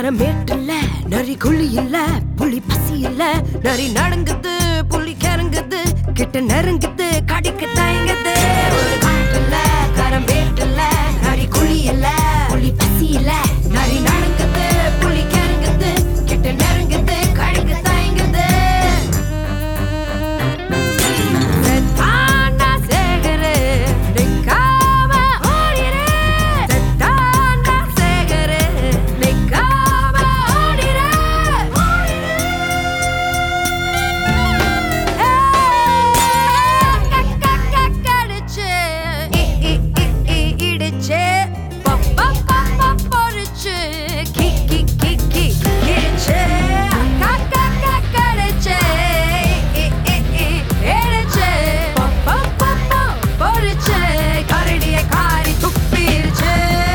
கரமேட்டுல நரி குழி இல்ல புலி பசி இல்ல நரி நடுங்குது புலி கிறங்குது கிட்ட நெருங்குது கடிக்க தயங்குது ஒரு காட்டுல கரமேட்டுல நரி குழி இல்ல புலி பசி இல்ல நரி நடுங்குது புலி கிறங்குது கிட்ட நெருங்குது கடிக்க தயங்குது செத்தாண்டா சேகரு, நிக்காம ஓடிரு. செத்தாண்டா சேகரு, நிக்காம ஓடிரு. ஏய், கக், கக், கக், கடிச்சு, இ, இ, இ, இ, இடிச்சு, ப, ப, ப, ப, பொரிச்சு, கி, கி, கி, கி, கிழிச்சு, கக், கக், கக், கடிச்சு, இ, இ, இ, இடிச்சு, ப, ப, ப, ப, பொரிச்சு, கரடிய காரி துப்பிருச்சு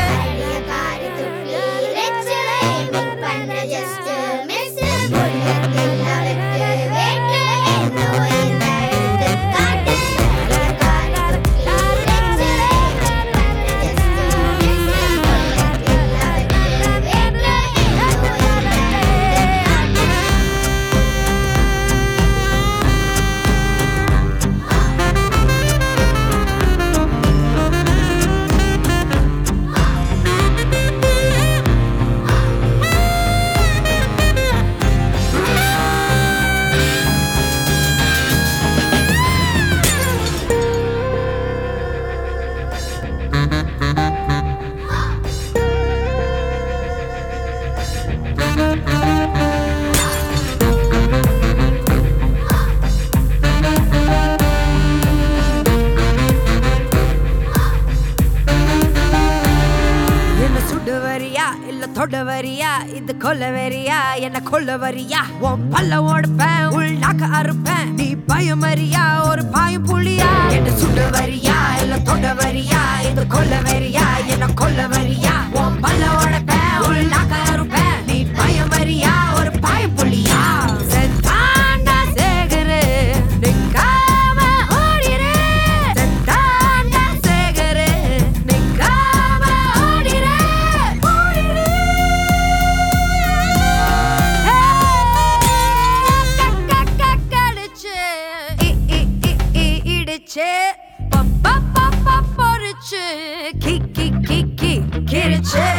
என்ன சுடு வரியா இல்ல தொட வரியா இது கொல்ல வரியா என்ன கொல்ல வரியா உன் பல்ல ஓடுப்பேன் உள் நாக்க அறுப்பேன் நீ பயம் வரியா ஒரு பாயம் புலியா என்ன சுடு வரியா இல்ல தொட வரியா இது கொல்ல வரியா என்ன கொல்ல வரியா உன் பல்ல ஓடுப்பேன் உள் நாக்க அறுப்பேன் நீ பயம் வரியா ஒரு பாயம் புலியா செத்தாண்டா சேகரு நிக்காம ஓடிரு செத்தாண்டா சேகரு நிக்காம ஓடிரு ஓடிரு கக், கக், கக், கடிச்சு, இ, இ, இ, இ, இடிச்சு, ப, ப, ப, ப, பொரிச்சு, கி, கி, கி, கி, கிழிச்சு